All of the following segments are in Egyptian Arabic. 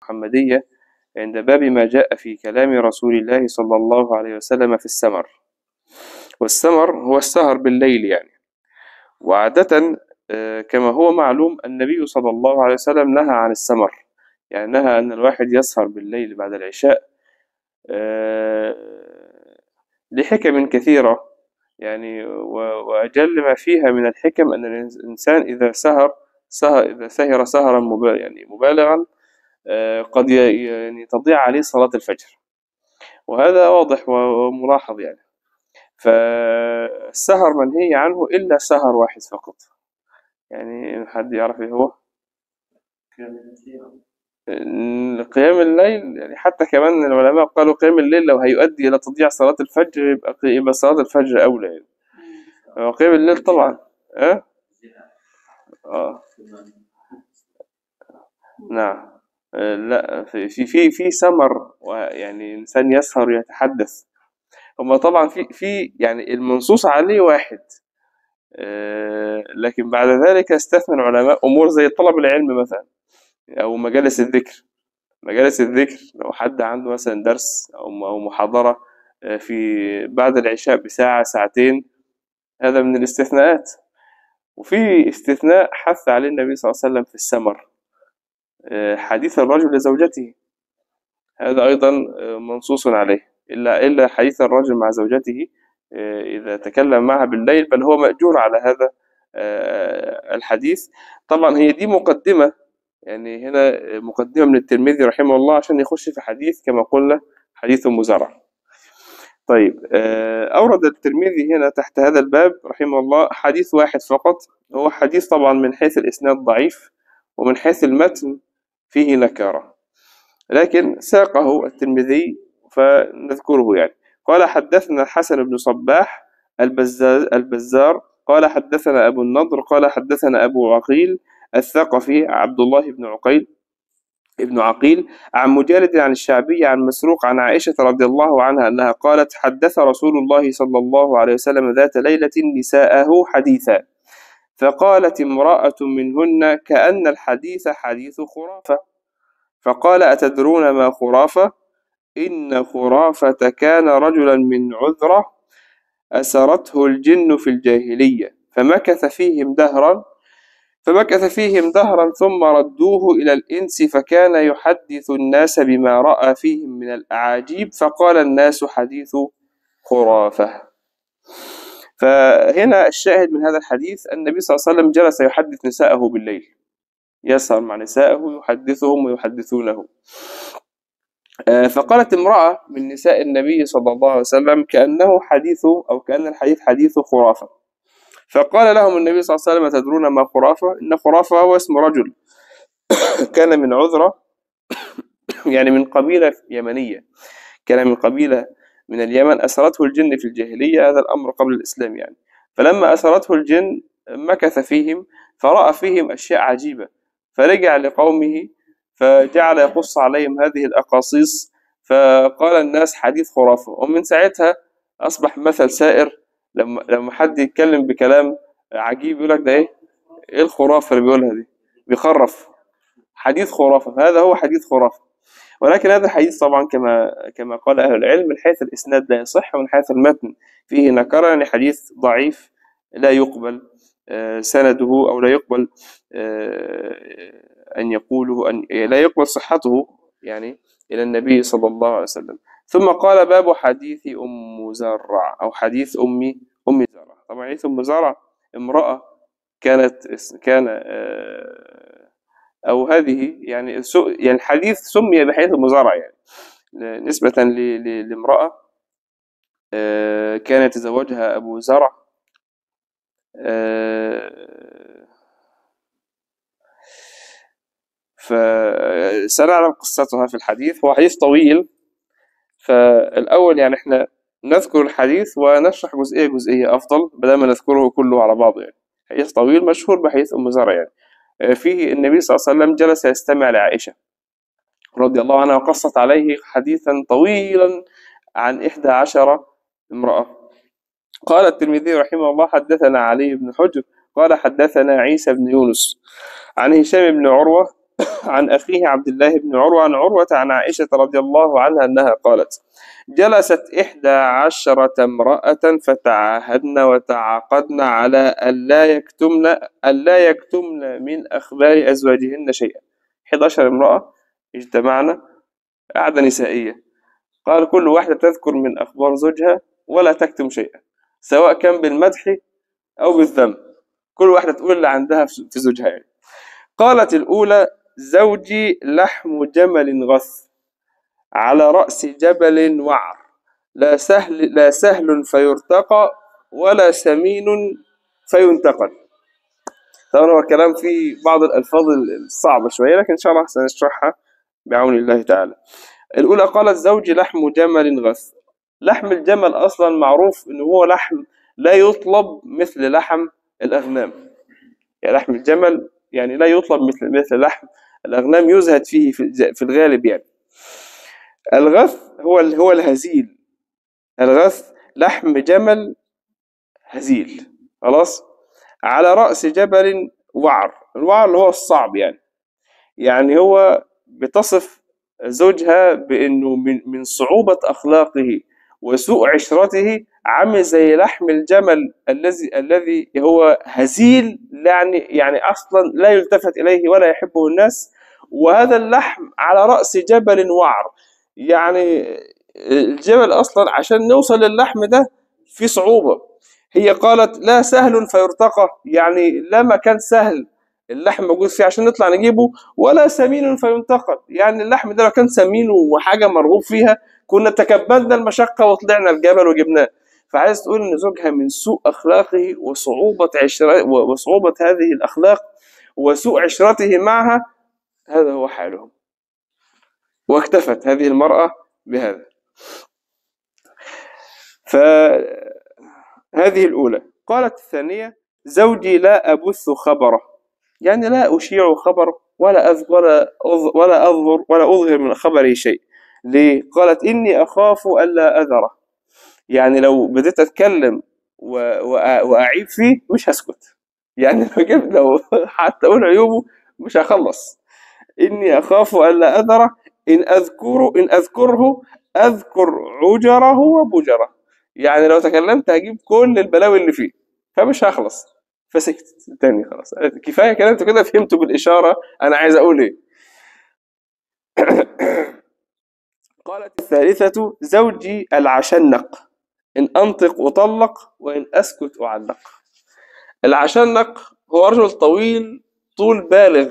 المحمدية عند باب ما جاء في كلام رسول الله صلى الله عليه وسلم في السمر والسمر هو السهر بالليل يعني وعادة آه، كما هو معلوم النبي صلى الله عليه وسلم نهى عن السمر يعني نهى أن الواحد يسهر بالليل بعد العشاء آه، لحكم كثيرة يعني و- وأجل ما فيها من الحكم أن الإنسان إذا سهر سهر إذا سهر سهرا مبا- يعني مبالغا آه، قد ي- يعني تضيع عليه صلاة الفجر وهذا واضح و- وملاحظ يعني فالسهر منهي عنه إلا سهر واحد فقط يعني حد يعرف إيه هو قيام الليل يعني حتى كمان العلماء قالوا قيام الليل لو هيؤدي إلى تضييع صلاة الفجر يبقى يبقى صلاة الفجر أولى يعني هو قيام الليل طبعا أه؟ آه. نعم آه، لا في في في في سمر يعني إنسان يسهر يتحدث هما طبعا في في يعني المنصوص عليه واحد آه، لكن بعد ذلك استثنى العلماء أمور زي طلب العلم مثلا أو مجالس الذكر مجالس الذكر لو حد عنده مثلا درس أو م- أو محاضرة آه، في بعد العشاء بساعة ساعتين هذا من الاستثناءات وفي استثناء حث عليه النبي صلى الله عليه وسلم في السمر آه، حديث الرجل لزوجته هذا أيضا آه، منصوص عليه إلا إلا حديث الرجل مع زوجته آه، إذا تكلم معها بالليل بل هو مأجور على هذا آه، الحديث طبعا هي دي مقدمة يعني هنا مقدمة من الترمذي رحمه الله عشان يخش في حديث كما قلنا حديث مزرع طيب آه، أورد الترمذي هنا تحت هذا الباب رحمه الله حديث واحد فقط هو حديث طبعا من حيث الإسناد ضعيف ومن حيث المتن فيه نكارة لكن ساقه الترمذي فنذكره يعني قال حدثنا الحسن بن صباح البزاز البزار قال حدثنا أبو النضر قال حدثنا أبو عقيل الثقفي عبد الله بن عقيل ابن عقيل عن مجالد عن الشعبي عن مسروق عن عائشة رضي الله عنها أنها قالت حدث رسول الله صلى الله عليه وسلم ذات ليلة نساءه حديثا فقالت امرأة منهن كأن الحديث حديث خرافة فقال أتدرون ما خرافة إن خرافة كان رجلا من عذرة أسرته الجن في الجاهلية فمكث فيهم دهرا فمكث فيهم دهرا ثم ردوه إلى الإنس فكان يحدث الناس بما رأى فيهم من الأعاجيب فقال الناس حديث خرافة فهنا الشاهد من هذا الحديث النبي صلى الله عليه وسلم جلس يحدث نساءه بالليل يسهر مع نسائه يحدثهم ويحدثونه آه، فقالت امرأة من نساء النبي صلى الله عليه وسلم كأنه حديث أو كأن الحديث حديث خرافة فقال لهم النبي صلى الله عليه وسلم تدرون ما خرافة إن خرافة هو اسم رجل كان من عذرة يعني من قبيلة يمنية كان من قبيلة من اليمن أسرته الجن في الجاهلية هذا الأمر قبل الإسلام يعني فلما أسرته الجن مكث فيهم فرأى فيهم أشياء عجيبة فرجع لقومه فجعل يقص عليهم هذه الأقاصيص فقال الناس حديث خرافة ومن ساعتها أصبح مثل سائر لما لما حد يتكلم بكلام عجيب يقول لك ده إيه؟ إيه الخرافة اللي بيقولها دي؟ بيخرف حديث خرافة فهذا هو حديث خرافة ولكن هذا الحديث طبعا كما كما قال أهل العلم من حيث الإسناد لا يصح ومن حيث المتن فيه نكرة يعني حديث ضعيف لا يقبل آه، سنده أو لا يقبل آه، أن يقوله أن لا يقبل صحته يعني إلى النبي صلى الله عليه وسلم ثم قال باب حديث أم زرع أو حديث أم أم زرع طبعا حديث أم زرع امرأة كانت اس- كان آه، أو هذه يعني سو- يعني الحديث سمي بحديث أم زرع يعني نسبة ل- ل- لامرأة آه، كان يتزوجها أبو زرع آه، فسنعلم قصتها في الحديث هو حديث طويل فالأول يعني احنا نذكر الحديث ونشرح جزئية جزئية أفضل بدل ما نذكره كله على بعضه يعني حديث طويل مشهور بحديث أم زرع يعني آه، فيه النبي صلى الله عليه وسلم جلس يستمع لعائشة رضي الله عنها وقصت عليه حديثا طويلا عن إحدى عشر امرأة قال الترمذي رحمه الله حدثنا علي بن حجر قال حدثنا عيسى بن يونس عن هشام بن عروة عن أخيه عبد الله بن عروة عن عروة عن عائشة رضي الله عنها أنها قالت جلست إحدى عشرة امرأة فتعاهدن وتعاقدن على ألا يكتمن ألا يكتمن من أخبار أزواجهن شيئا 11 امرأة اجتمعنا قعدة نسائية قال كل واحدة تذكر من أخبار زوجها ولا تكتم شيئا سواء كان بالمدح أو بالذم كل واحدة تقول اللي عندها في زوجها يعني. قالت الأولى زوجي لحم جمل غث على رأس جبل وعر لا سهل لا سهل فيرتقى ولا سمين فينتقل طبعا هو الكلام فيه بعض الألفاظ الصعبة شوية لكن إن شاء الله سنشرحها بعون الله تعالى الأولى قالت زوجي لحم جمل غث لحم الجمل أصلا معروف إنه هو لحم لا يطلب مثل لحم الأغنام يعني لحم الجمل يعني لا يطلب مثل مثل لحم الأغنام يزهد فيه في الغالب يعني الغث هو هو الهزيل الغث لحم جمل هزيل خلاص على رأس جبل وعر الوعر اللي هو الصعب يعني يعني هو بتصف زوجها بأنه من من صعوبة أخلاقه وسوء عشرته عامل زي لحم الجمل الذي الذي هو هزيل يعني يعني اصلا لا يلتفت اليه ولا يحبه الناس وهذا اللحم على راس جبل وعر يعني الجبل اصلا عشان نوصل للحم ده في صعوبه هي قالت لا سهل فيرتقى يعني لا مكان سهل اللحم موجود فيه عشان نطلع نجيبه ولا سمين فينتقل يعني اللحم ده لو كان سمين وحاجه مرغوب فيها كنا تكبدنا المشقه وطلعنا الجبل وجبناه فعايز تقول ان زوجها من سوء اخلاقه وصعوبه عشرة وصعوبه هذه الاخلاق وسوء عشرته معها هذا هو حالهم واكتفت هذه المراه بهذا فهذه الاولى قالت الثانيه زوجي لا ابث خبره يعني لا اشيع خبر ولا أذ ولا ولا اظهر ولا اظهر من خبره شيء ليه؟ قالت اني اخاف الا اذره يعني لو بديت اتكلم واعيب فيه مش هسكت يعني لو جبت لو حتى اقول عيوبه مش هخلص اني اخاف الا اذره ان اذكره ان اذكره اذكر عجره وبجره يعني لو تكلمت هجيب كل البلاوي اللي فيه فمش هخلص فسكت تاني خلاص كفايه كده انتوا كده فهمتوا بالاشاره انا عايز اقول ايه قالت الثالثة زوجي العشنق إن أنطق أطلق وإن أسكت أعلق العشنق هو رجل طويل طول بالغ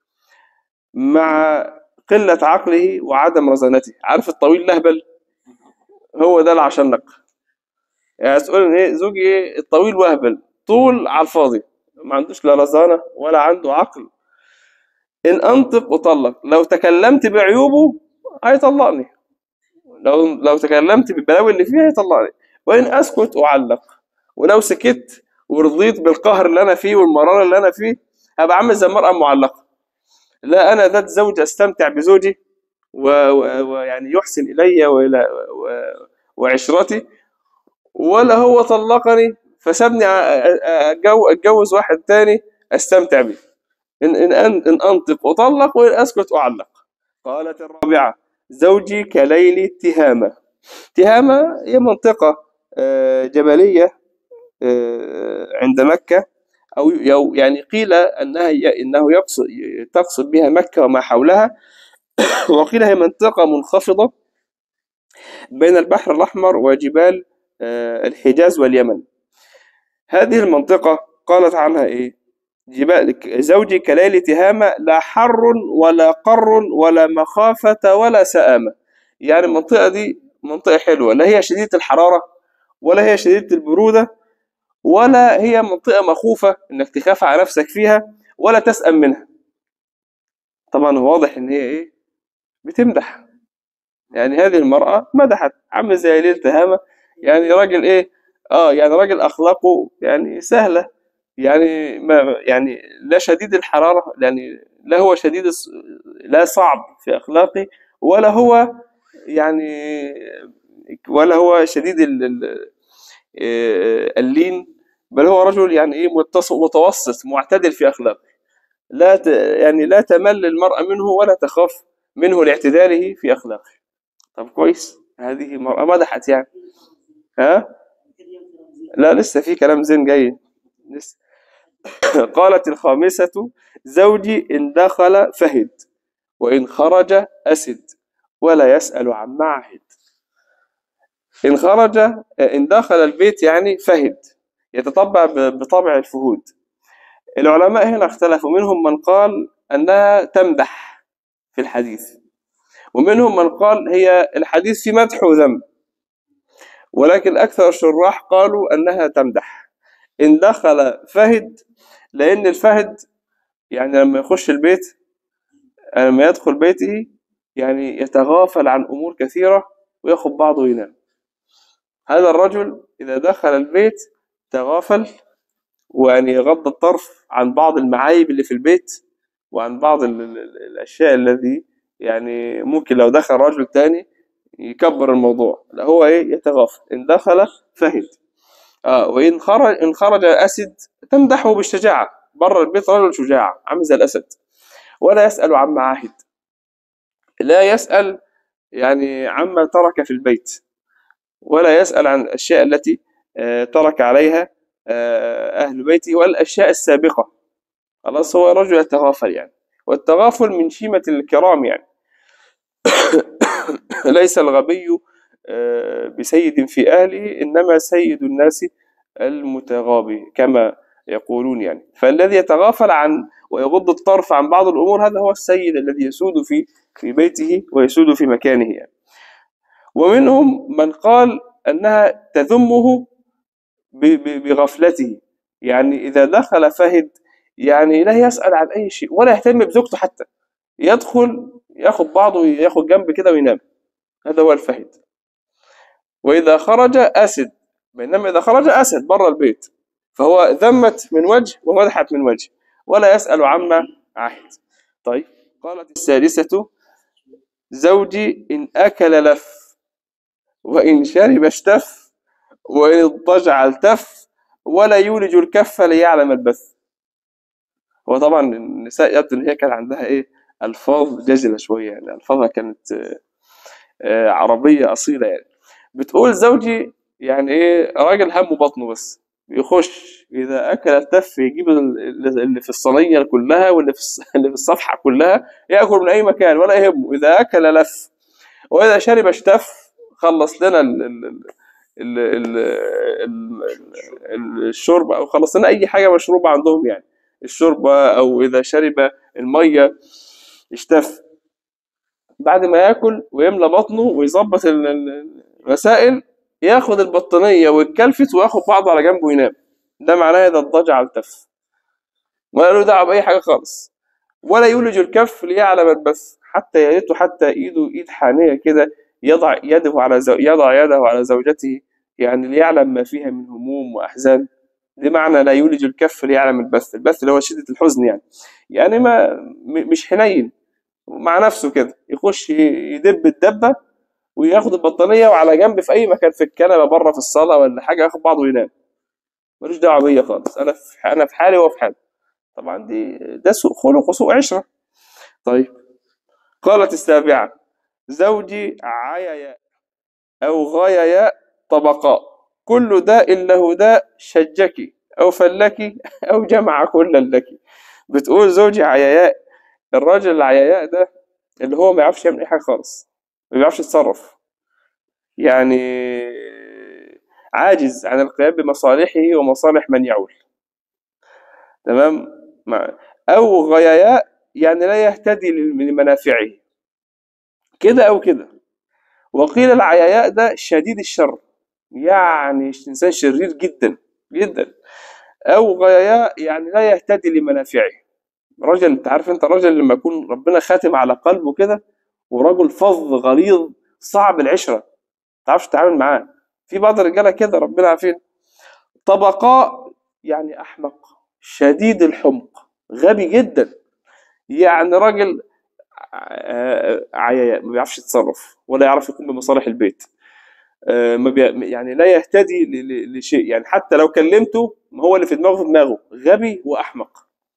مع قلة عقله وعدم رزانته عارف الطويل لهبل هو ده العشنق يعني تقول ايه زوجي ايه الطويل وهبل طول على الفاضي ما عندوش لا رزانة ولا عنده عقل إن أنطق أطلق لو تكلمت بعيوبه هيطلقني لو لو تكلمت بالبلاوي اللي فيها هيطلقني وإن أسكت أعلق ولو سكت ورضيت بالقهر اللي أنا فيه والمرارة اللي أنا فيه هبقى عامل زي المرأة المعلقة لا أنا ذات زوج أستمتع بزوجي ويعني يحسن إلي وإلى وعشرتي ولا هو طلقني فسابني أتجوز واحد تاني أستمتع به إن, إن, إن أنطق أطلق وإن أسكت أعلق قالت الرابعة زوجي كليل تهامة تهامة هي منطقة آه، جبلية آه، عند مكة أو يعني قيل أنها إنه يقصد تقصد بها مكة وما حولها وقيل هي منطقة منخفضة بين البحر الأحمر وجبال آه، الحجاز واليمن هذه المنطقة قالت عنها إيه جبال زوجي كليل تهامة لا حر ولا قر ولا مخافة ولا سآمة يعني المنطقة دي منطقة حلوة لا هي شديدة الحرارة ولا هي شديدة البرودة ولا هي منطقة مخوفة انك تخاف على نفسك فيها ولا تسأم منها طبعا واضح ان هي ايه بتمدح يعني هذه المرأة مدحت عامل زي ليل تهامة يعني راجل ايه اه يعني راجل اخلاقه يعني سهلة يعني ما يعني لا شديد الحرارة يعني لا هو شديد لا صعب في اخلاقه ولا هو يعني ولا هو شديد آه، اللين بل هو رجل يعني ايه متوسط معتدل في اخلاقه لا ت... يعني لا تمل المرأة منه ولا تخاف منه لاعتداله في أخلاقه طب كويس هذه مرأة مدحت يعني ها لا لسه في كلام زين جاي لسه قالت الخامسة زوجي إن دخل فهد وإن خرج أسد ولا يسأل عن معهد إن خرج إن دخل البيت يعني فهد يتطبع ب- بطبع الفهود العلماء هنا اختلفوا منهم من قال أنها تمدح في الحديث ومنهم من قال هي الحديث في مدح وذم ولكن أكثر الشراح قالوا أنها تمدح إن دخل فهد لأن الفهد يعني لما يخش البيت لما يدخل بيته يعني يتغافل عن أمور كثيرة وياخد بعضه وينام هذا الرجل إذا دخل البيت تغافل ويعني غض الطرف عن بعض المعايب اللي في البيت وعن بعض ال- ال- ال- الأشياء الذي يعني ممكن لو دخل رجل تاني يكبر الموضوع لا هو إيه يتغافل إن دخل فهد آه وإن خرج إن خرج أسد تمدحه بالشجاعة بره البيت رجل شجاع عامل زي الأسد ولا يسأل عن معاهد لا يسأل يعني عما ترك في البيت ولا يسأل عن الأشياء التي آه، ترك عليها آه، أهل بيته والأشياء السابقة خلاص هو رجل يتغافل يعني والتغافل من شيمة الكرام يعني ليس الغبي آه، بسيد في أهله إنما سيد الناس المتغابي كما يقولون يعني فالذي يتغافل عن ويغض الطرف عن بعض الأمور هذا هو السيد الذي يسود في في بيته ويسود في مكانه يعني ومنهم من قال أنها تذمه ب- ب- بغفلته يعني إذا دخل فهد يعني لا يسأل عن أي شيء ولا يهتم بزوجته حتى يدخل ياخد بعضه ياخد جنب كده وينام هذا هو الفهد وإذا خرج أسد بينما إذا خرج أسد بره البيت فهو ذمت من وجه ومدحت من وجه ولا يسأل عما عهد طيب قالت السادسة زوجي إن أكل لف وإن شرب اشتف وإن اضطجع التف ولا يولج الكف ليعلم البث هو طبعا النساء يبدو ان هي كان عندها ايه الفاظ جزله شويه يعني الفاظها كانت آه، آه، عربيه اصيله يعني بتقول زوجي يعني ايه راجل همه بطنه بس يخش اذا اكل التف يجيب ال- اللي في الصينيه كلها واللي في الص- اللي في الصفحه كلها ياكل من اي مكان ولا يهمه اذا اكل لف واذا شرب اشتف خلص لنا ال ال ال ال ال ال الشرب او خلص لنا اي حاجه مشروبه عندهم يعني الشوربه او اذا شرب الميه اشتف بعد ما ياكل ويملى بطنه ويظبط ال- ال- المسائل ياخد البطانيه ويتكلفت وياخد بعضه على جنبه وينام ده معناه اذا اضطجع التف ولا له دعوه باي حاجه خالص ولا يولج الكف ليعلم البث حتى يا ريته حتى ايده ايد حانيه كده يضع يده على زو... يضع يده على زوجته يعني ليعلم ما فيها من هموم واحزان دي معنى لا يولج الكف ليعلم البث البث اللي هو شده الحزن يعني يعني ما م- مش حنين مع نفسه كده يخش ي- يدب الدبه وياخد البطانيه وعلى جنب في اي مكان في الكنبه بره في الصاله ولا حاجه ياخد بعضه وينام ملوش دعوه بيا خالص انا في انا في حالي وهو في حالي طبعا دي ده سوء خلق وسوء عشره طيب قالت السابعه زوجي عيا أو غايا طبقاء كل داء له داء شجك أو فلك أو جمع كل لك بتقول زوجي عياياء الراجل العياياء ده اللي هو ما يعرفش يعمل أي حاجة خالص ما بيعرفش يتصرف يعني عاجز عن القيام بمصالحه ومصالح من يعول تمام مع- أو غياياء يعني لا يهتدي لمنافعه كده أو كده وقيل العياياء ده شديد الشر يعني إنسان شرير جدا جدا أو غياياء يعني لا يهتدي لمنافعه رجل أنت عارف أنت الرجل لما يكون ربنا خاتم على قلبه كده ورجل فظ غليظ صعب العشرة ما تعرفش تتعامل معاه في بعض الرجالة كده ربنا عارفين طبقاء يعني أحمق شديد الحمق غبي جدا يعني راجل آه، عيايا ما بيعرفش يتصرف ولا يعرف يقوم بمصالح البيت آه، ما بي... يعني لا يهتدي ل... ل... لشيء يعني حتى لو كلمته ما هو اللي في دماغه في دماغه غبي واحمق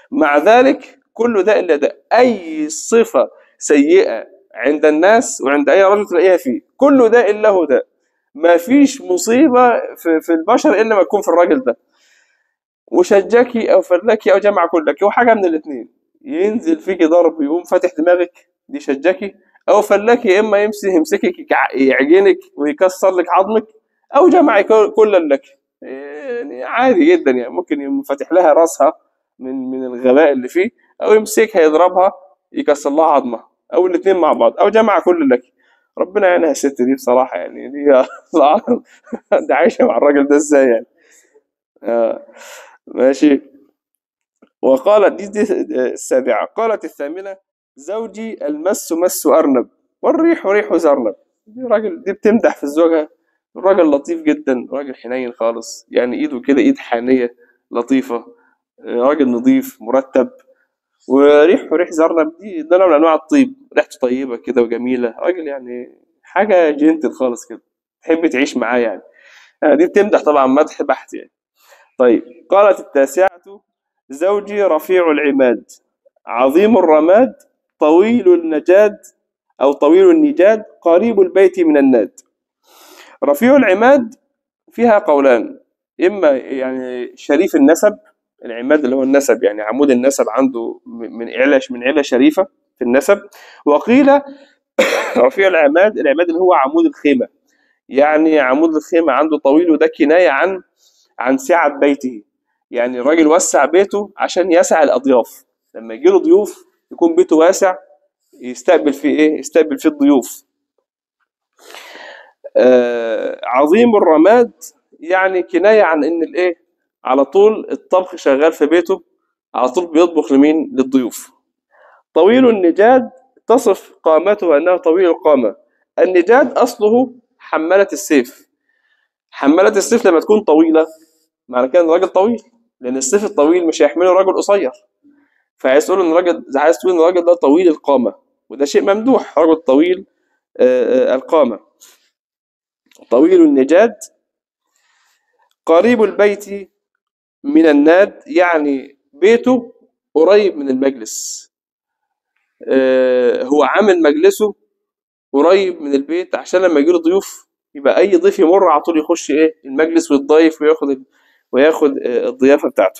مع ذلك كل ده إلا ده أي صفة سيئة عند الناس وعند أي رجل تلاقيها فيه كل ده إلا هو ده ما فيش مصيبة في, في البشر إلا ما تكون في الراجل ده وشجكي أو فلكي أو جمع كلك هو حاجة من الاثنين ينزل فيك ضرب يقوم فاتح دماغك دي شجكي أو فلكي يا إما يمسك يمسكك يكع- يعجنك ويكسر لك عظمك أو جمع كل لك يعني عادي جدا يعني ممكن يقوم فاتح لها راسها من من الغباء اللي فيه أو يمسكها يضربها يكسر لها عظمها أو الاثنين مع بعض أو جمع كل لك ربنا يعينها الست دي بصراحة يعني دي الله أعلم ده عايشة مع الراجل ده ازاي يعني آه. ماشي وقالت دي, دي السابعة قالت الثامنة زوجي المس مس أرنب والريح ريح زرنب دي راجل دي بتمدح في زوجها الراجل لطيف جدا راجل حنين خالص يعني ايده كده ايد حانية لطيفة آه، راجل نظيف مرتب وريح ريح زرنب دي ده نوع من انواع الطيب ريحته طيبة كده وجميلة راجل يعني حاجة جنتل خالص كده تحب تعيش معاه يعني آه، دي بتمدح طبعا مدح بحت يعني طيب قالت التاسعة زوجي رفيع العماد عظيم الرماد طويل النجاد أو طويل النجاد قريب البيت من الناد رفيع العماد فيها قولان إما يعني شريف النسب العماد اللي هو النسب يعني عمود النسب عنده من عيلة من عيلة شريفة في النسب وقيل رفيع العماد العماد اللي هو عمود الخيمة يعني عمود الخيمة عنده طويل وده كناية عن عن سعة بيته يعني الراجل وسع بيته عشان يسع الأضياف لما يجي له ضيوف يكون بيته واسع يستقبل فيه إيه؟ يستقبل فيه الضيوف آه عظيم الرماد يعني كناية عن إن الإيه على طول الطبخ شغال في بيته على طول بيطبخ لمين للضيوف طويل النجاد تصف قامته أنه طويل القامة النجاد أصله حمالة السيف حمالة السيف لما تكون طويلة معنى كده ان الراجل طويل لان السيف الطويل مش هيحمله راجل قصير فعايز تقول ان الراجل عايز تقول ان الراجل ده طويل القامه وده شيء ممدوح رجل طويل آه، آه، القامه طويل النجاد قريب البيت من الناد يعني بيته قريب من المجلس آه، هو عامل مجلسه قريب من البيت عشان لما يجيله ضيوف يبقى اي ضيف يمر على طول يخش ايه المجلس ويتضيف وياخد ال- وياخد آه، الضيافه بتاعته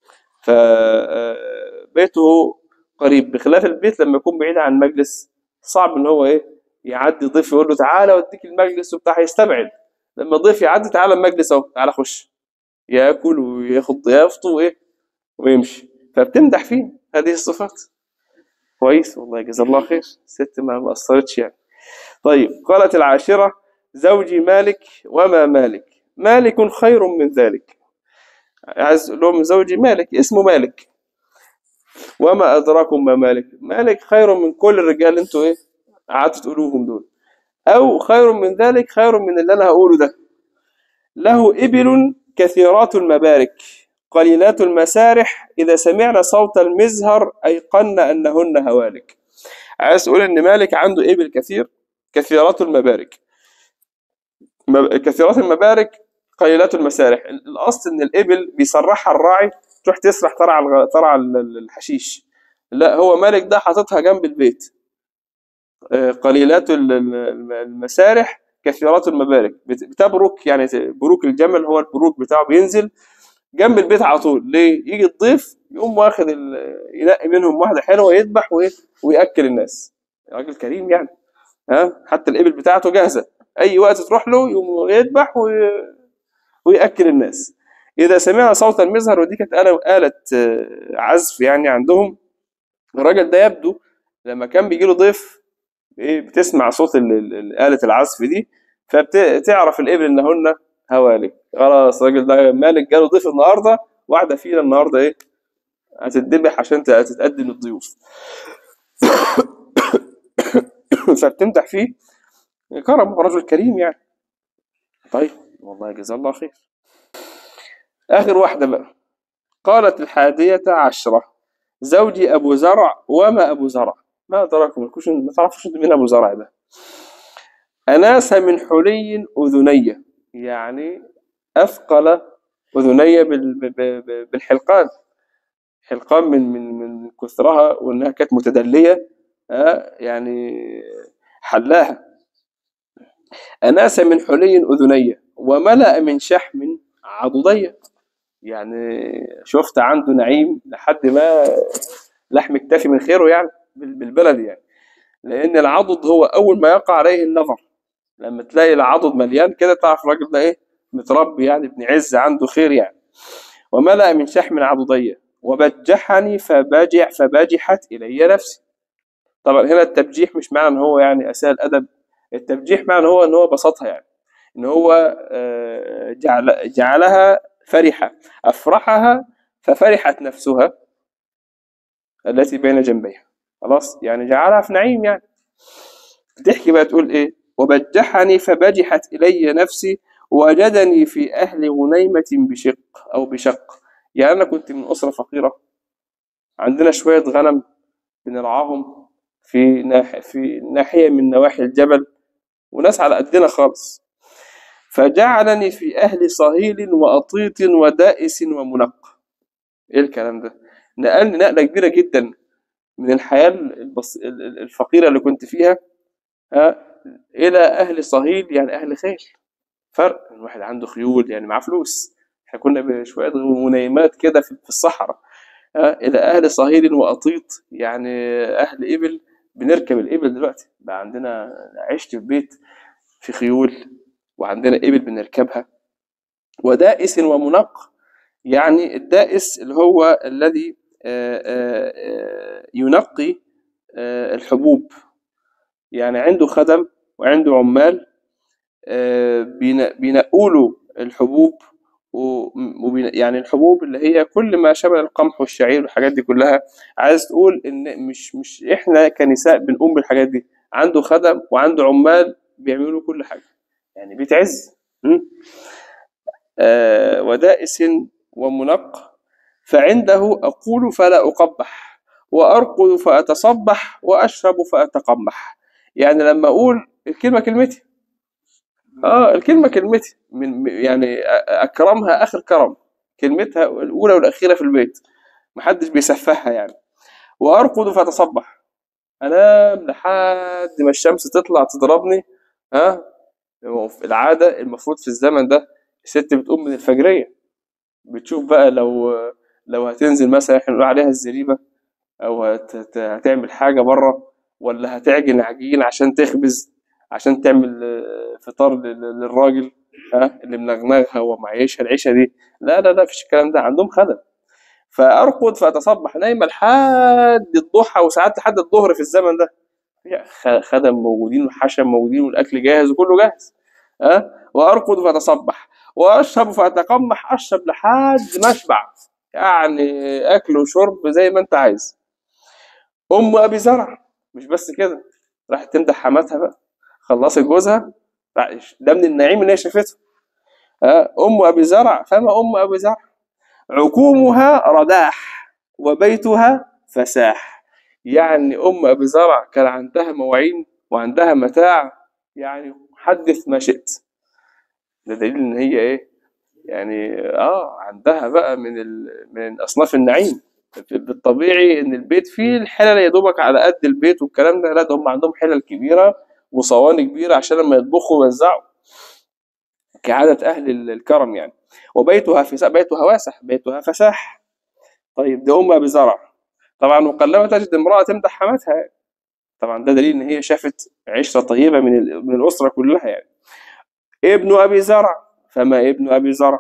فبيته قريب بخلاف البيت لما يكون بعيد عن المجلس صعب ان هو ايه يعدي ضيف يقول له تعالى اوديك المجلس وبتاع هيستبعد لما ضيف يعدي تعالى المجلس اهو تعالى خش ياكل وياخد ضيافته وايه ويمشي فبتمدح فيه هذه الصفات كويس والله جزا الله خير الست ما ما قصرتش يعني طيب قالت العاشرة زوجي مالك وما مالك مالك خير من ذلك عايز أقول لهم زوجي مالك اسمه مالك وما أدراكم ما مالك مالك خير من كل الرجال اللي انتوا ايه قعدتوا تقولوهم دول أو خير من ذلك خير من اللي أنا هقوله ده له إبل كثيرات المبارك قليلات المسارح إذا سمعنا صوت المزهر أيقن أنهن هوالك عايز أقول إن مالك عنده إبل كثير كثيرات المبارك مب- كثيرات المبارك قليلات المسارح ال- الأصل إن الإبل بيسرحها الراعي تروح تسرح ترعى الغ- ترعى ال- ال- الحشيش لا هو مالك ده حاططها جنب البيت آه، قليلات ال- ال- المسارح كثيرات المبارك بت- بتبرك يعني بروك الجمل هو البروك بتاعه بينزل جنب البيت على طول ليه يجي الضيف يقوم واخد ال- ينقي منهم واحده حلوه يذبح وإيه؟ وياكل الناس راجل كريم يعني ها حتى الابل بتاعته جاهزه اي وقت تروح له يقوم يذبح وي- وياكل الناس اذا سمعنا صوت المزهر ودي كانت آلة آلة آه، عزف يعني عندهم الراجل ده يبدو لما كان بيجي له ضيف ايه بتسمع صوت ال- ال- ال- آلة العزف دي فبتعرف الابل انهن هوالك خلاص الراجل ده مالك جاله ضيف النهارده واحده فينا النهارده ايه هتتذبح عشان ت- تتقدم للضيوف فبتمدح فيه كرم رجل كريم يعني طيب والله جزاه الله خير آخر واحدة بقى قالت الحادية عشرة زوجي أبو زرع وما أبو زرع ما أدراكم الكوش ما تعرفوش مين أبو زرع ده أناس من حلي أذني يعني أثقل أذني بال- ب- ب- بالحلقان حلقان من من من كثرها وإنها كانت متدلية آه، يعني حلاها أناس من حلي أذني وملأ من شحم عضدي يعني شفت عنده نعيم لحد ما لحم اكتفي من خيره يعني بالبلد يعني لأن العضد هو أول ما يقع عليه النظر لما تلاقي العضد مليان كده تعرف الراجل ده إيه متربي يعني ابن عز عنده خير يعني وملأ من شحم عضدي وبجحني فباجع فباجحت إلي نفسي طبعا هنا التبجيح مش معنى ان هو يعني اساء الادب التبجيح معنى هو ان هو بسطها يعني ان هو آه، جعل جعلها فرحة افرحها ففرحت نفسها التي بين جنبيها خلاص يعني جعلها في نعيم يعني تحكي بقى تقول ايه وبجحني فبجحت الي نفسي وجدني في اهل غنيمة بشق او بشق يعني انا كنت من اسرة فقيرة عندنا شوية غنم بنرعاهم في ناح في ناحية من نواحي الجبل وناس على قدنا خالص فجعلني في أهل صهيل وأطيط ودائس ومنق إيه الكلام ده؟ نقلني نقلة كبيرة جدا من الحياة البص... الفقيرة اللي كنت فيها ها إلى أهل صهيل يعني أهل خيل فرق الواحد عنده خيول يعني معاه فلوس احنا كنا بشوية منيمات كده في الصحراء إلى أهل صهيل وأطيط يعني أهل إبل بنركب الإبل دلوقتي بقى عندنا عشت في بيت في خيول وعندنا إبل بنركبها ودائس ومنق يعني الدائس اللي هو الذي ينقي الحبوب يعني عنده خدم وعنده عمال بينقوا له الحبوب يعني الحبوب اللي هي كل ما شبه القمح والشعير والحاجات دي كلها عايز تقول ان مش مش احنا كنساء بنقوم بالحاجات دي عنده خدم وعنده عمال بيعملوا كل حاجه يعني بيتعز آه ودائس ومنق فعنده اقول فلا اقبح وارقد فاتصبح واشرب فاتقمح يعني لما اقول الكلمه كلمتي اه الكلمه كلمتي من يعني اكرمها اخر كرم كلمتها الاولى والاخيره في البيت محدش بيسفهها يعني وارقد فاتصبح انام لحد ما الشمس تطلع تضربني ها العاده المفروض في الزمن ده الست بتقوم من الفجريه بتشوف بقى لو لو هتنزل مثلا احنا نقول عليها الزريبه او هتعمل حاجه بره ولا هتعجن عجين عشان تخبز عشان تعمل آه، فطار للراجل ها اللي منغنغها ومعيشها العيشه دي لا لا لا مفيش الكلام ده عندهم خدم فارقد فاتصبح نايمه لحد الضحى وساعات لحد الظهر في الزمن ده خدم موجودين وحشم موجودين والاكل جاهز وكله جاهز ها وارقد فاتصبح واشرب فاتقمح اشرب لحد ما اشبع يعني اكل وشرب زي ما انت عايز ام ابي زرع مش بس كده راحت تمدح حماتها بقى خلصت جوزها ده من النعيم اللي هي شافته أم أبي زرع فما أم أبي زرع عكومها رداح وبيتها فساح يعني أم أبي زرع كان عندها مواعين وعندها متاع يعني حدث ما شئت ده دليل إن هي إيه يعني آه عندها بقى من من أصناف النعيم بالطبيعي إن البيت فيه الحلل يا دوبك على قد البيت والكلام ده لا ده هم عندهم حلل كبيرة وصواني كبيرة عشان لما يطبخوا ويوزعوا كعادة أهل الكرم يعني وبيتها في بيتها واسع بيتها فساح طيب دي أم أبي زرع طبعا وقلما تجد امرأة تمدح حماتها طبعا ده دليل إن هي شافت عشرة طيبة من من الأسرة كلها يعني ابن أبي زرع فما ابن أبي زرع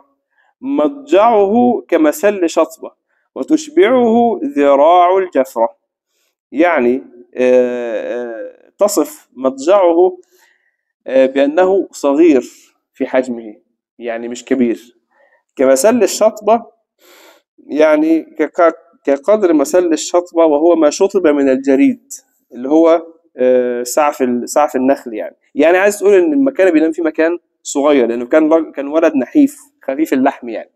مضجعه كمسل شطبة وتشبعه ذراع الجفرة يعني آآ آآ تصف مضجعه آه، بأنه صغير في حجمه يعني مش كبير كمثل الشطبة يعني كقدر مثل الشطبة وهو ما شطب من الجريد اللي هو آه، سعف سعف النخل يعني يعني عايز تقول ان المكان بينام فيه مكان صغير لانه كان كان ولد نحيف خفيف اللحم يعني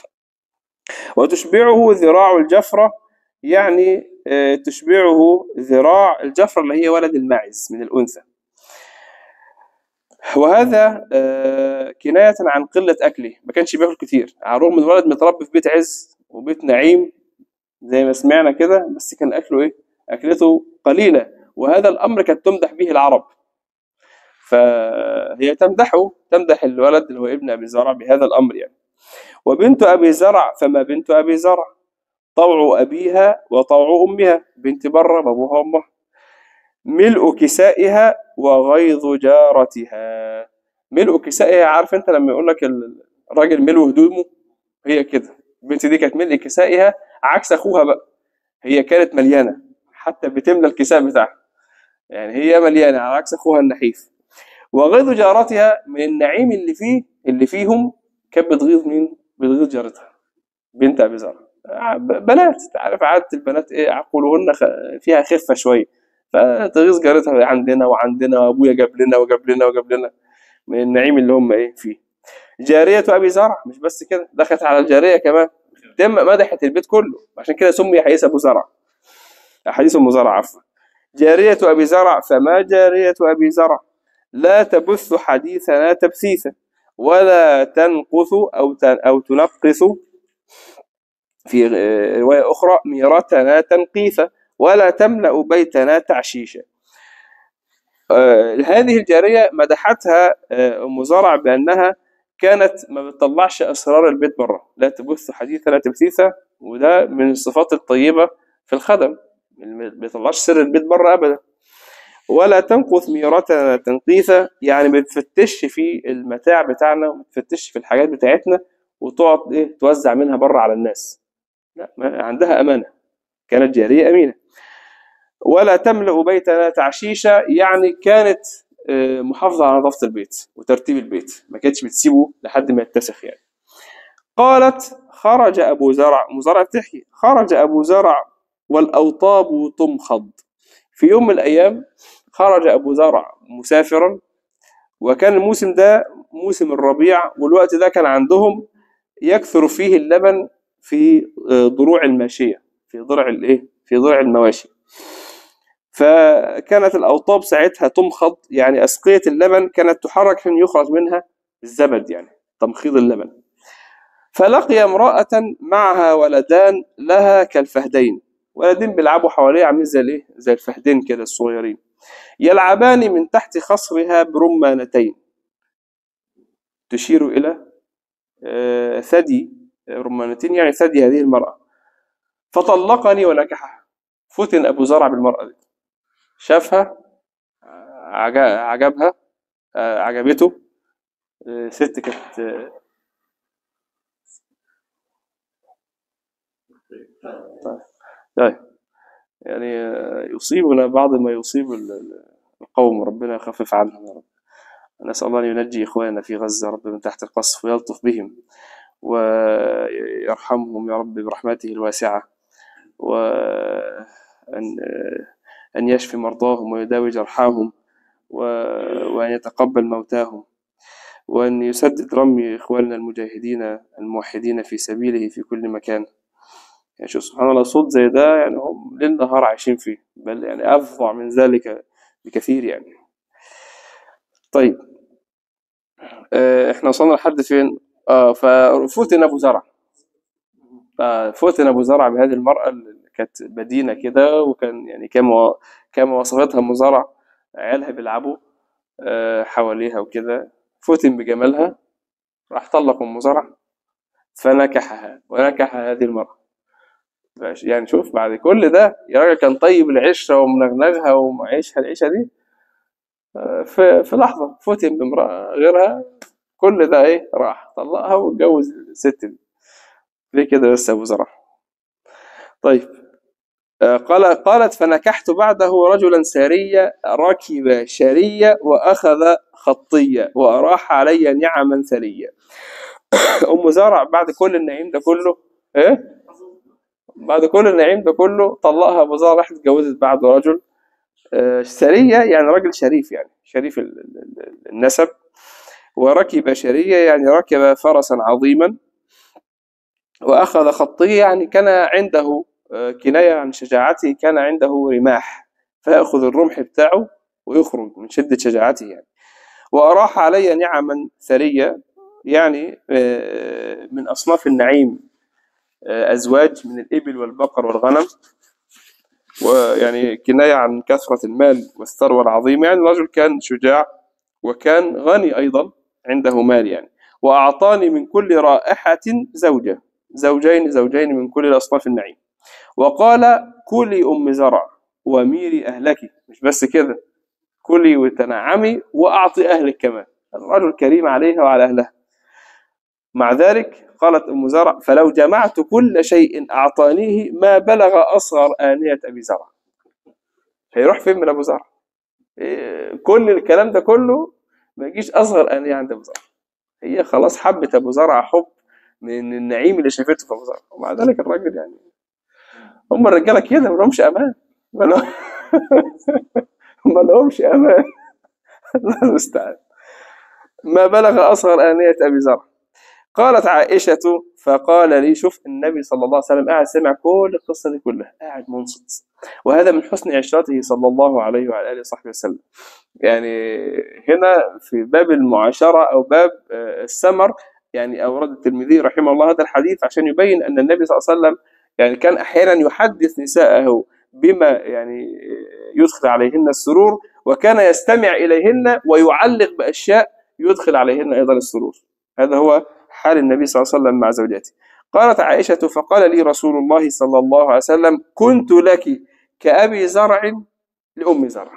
وتشبعه ذراع الجفرة يعني آه، تشبعه ذراع الجفر اللي هي ولد الماعز من الأنثى وهذا آه، كناية عن قلة أكله ما كانش بياكل كتير على الرغم من ولد متربي في بيت عز وبيت نعيم زي ما سمعنا كده بس كان أكله إيه؟ أكلته قليلة وهذا الأمر كانت تمدح به العرب فهي تمدحه تمدح الولد اللي هو ابن أبي زرع بهذا الأمر يعني وبنت أبي زرع فما بنت أبي زرع طوع أبيها وطوع أمها بنت بره بأبوها وأمها ملء كسائها وغيظ جارتها ملء كسائها عارف انت لما يقول لك الراجل ملء هدومه هي كده البنت دي كانت ملء كسائها عكس اخوها بقى هي كانت مليانه حتى بتملى الكساء بتاعها يعني هي مليانه على عكس اخوها النحيف وغيظ جارتها من النعيم اللي فيه اللي فيهم كانت بتغيظ مين؟ بتغيظ جارتها بنت ابي زرع بنات تعرف عاده البنات ايه عقولهن فيها خفه شويه فتغيظ جارتها عندنا وعندنا وابويا جاب لنا وجاب لنا وجاب لنا من النعيم اللي هم ايه فيه جارية أبي زرع مش بس كده دخلت على الجارية كمان تم مدحت البيت كله عشان كده سمي حديث أبو زرع حديث أم زرع عفوا جارية أبي زرع فما جارية أبي زرع لا تبث حديثنا تبثيثا ولا تنقص أو أو تنقص في رواية أخرى ميرتنا تنقيثا ولا تملأ بيتنا تعشيشا آه هذه الجارية مدحتها آه أم زرع بأنها كانت ما بتطلعش أسرار البيت بره لا تبث حديثا لا تبثيثا وده من الصفات الطيبة في الخدم ما بيطلعش سر البيت بره أبدا ولا تنقث ميرتنا تنقيثا يعني ما بتفتش في المتاع بتاعنا وما بتفتش في الحاجات بتاعتنا وتقعد ايه توزع منها بره على الناس لا عندها امانه كانت جاريه امينه ولا تملا بيتنا تعشيشا يعني كانت محافظه على نظافه البيت وترتيب البيت ما كانتش بتسيبه لحد ما يتسخ يعني قالت خرج ابو زرع مزرع بتحكي خرج ابو زرع والاوطاب تمخض في يوم من الايام خرج ابو زرع مسافرا وكان الموسم ده موسم الربيع والوقت ده كان عندهم يكثر فيه اللبن في ضروع الماشيه في ضرع الايه في ضرع المواشي فكانت الاوطاب ساعتها تمخض يعني اسقيه اللبن كانت تحرك عشان يخرج منها الزبد يعني تمخيض اللبن فلقي امراه معها ولدان لها كالفهدين ولدين بيلعبوا حواليه عاملين زي الايه زي الفهدين كده الصغيرين يلعبان من تحت خصرها برمانتين تشير الى ثدي رمانتين يعني ثدي هذه المراه فطلقني ونكحها فتن ابو زرع بالمراه دي شافها عجبها عجبته ست كانت طيب يعني يصيبنا بعض ما يصيب القوم ربنا يخفف عنهم يا رب نسأل الله أن ينجي إخواننا في غزة رب من تحت القصف ويلطف بهم ويرحمهم يا رب برحمته الواسعة وأن أن يشفي مرضاهم ويداوي جرحاهم وأن يتقبل موتاهم وأن يسدد رمي إخواننا المجاهدين الموحدين في سبيله في كل مكان يعني شوف سبحان الله صوت زي ده يعني هم ليل نهار عايشين فيه بل يعني أفظع من ذلك بكثير يعني طيب آه احنا وصلنا لحد فين؟ اه ففتن ابو زرع ففتن ابو زرع بهذه المرأة اللي كانت بدينة كده وكان يعني كما كما وصفتها ام زرع عيالها بيلعبوا آه حواليها وكده فتن بجمالها راح طلق ام زرع فنكحها ونكح هذه المرأة يعني شوف بعد كل ده يا راجل كان طيب العشرة ومنغنغها ومعيشها العيشة دي في, في لحظة فتن بامرأة غيرها كل ده ايه راح طلقها واتجوز الست دي ليه كده بس ابو زرع طيب قال قالت فنكحت بعده رجلا ساريا ركب شرية وأخذ خطية وأراح علي نعما ثريا أم زرع بعد كل النعيم ده كله إيه؟ بعد كل النعيم ده كله طلقها أبو زرع راحت اتجوزت بعد رجل سرية يعني راجل شريف يعني شريف النسب وركب شرية يعني ركب فرسا عظيما وأخذ خطية يعني كان عنده كناية عن شجاعته كان عنده رماح فيأخذ الرمح بتاعه ويخرج من شدة شجاعته يعني وأراح علي نعما ثرية يعني من أصناف النعيم آه، أزواج من الإبل والبقر والغنم ويعني كناية عن كثرة المال والثروة العظيمة يعني الرجل كان شجاع وكان غني أيضا عنده مال يعني وأعطاني من كل رائحة زوجة زوجين زوجين من كل الأصناف النعيم وقال كلي أم زرع وميري أهلك مش بس كده كلي وتنعمي وأعطي أهلك كمان الرجل كريم عليها وعلى أهلها مع ذلك قالت أم زرع فلو جمعت كل شيء أعطانيه ما بلغ أصغر آنية أبي زرع هيروح فين من أبو زرع إيه، كل الكلام ده كله ما يجيش أصغر آنية عند أبو زرع هي خلاص حبت أبو زرع حب من النعيم اللي شافته في أبو زرع ومع ذلك الراجل يعني هم الرجالة كده ما لهمش أمان ما لهم- ما لهمش أمان الله المستعان ما بلغ أصغر آنية أبي زرع قالت عائشة فقال لي شوف النبي صلى الله عليه وسلم قاعد سمع كل القصة دي كلها قاعد منصت وهذا من حسن عشرته صلى الله عليه وعلى آله وصحبه وسلم يعني هنا في باب المعاشرة أو باب آه، السمر يعني أورد الترمذي رحمه الله هذا الحديث عشان يبين أن النبي صلى الله عليه وسلم يعني كان أحيانا يحدث نساءه بما يعني يدخل عليهن السرور وكان يستمع إليهن ويعلق بأشياء يدخل عليهن أيضا السرور هذا هو حال النبي صلى الله عليه وسلم مع زوجاته قالت عائشة فقال لي رسول الله صلى الله عليه وسلم كنت لك كأبي زرع لأم زرع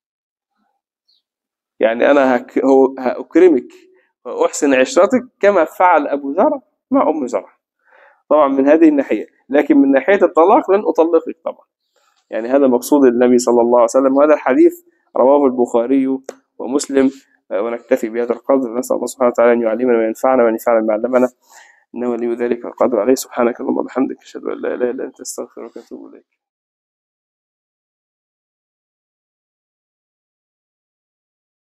يعني أنا هك- هو- هأكرمك وأحسن عشرتك كما فعل أبو زرع مع أم زرع طبعا من هذه الناحية لكن من ناحية الطلاق لن أطلقك طبعا يعني هذا مقصود النبي صلى الله عليه وسلم وهذا الحديث رواه البخاري ومسلم آه، ونكتفي بهذا القدر نسأل الله سبحانه وتعالى أن يعلمنا وينفعنا وأن ينفعنا بما علمنا إنه ولي ذلك القدر عليه سبحانك اللهم وبحمدك أشهد أن لا إله إلا أنت أستغفرك وأتوب إليك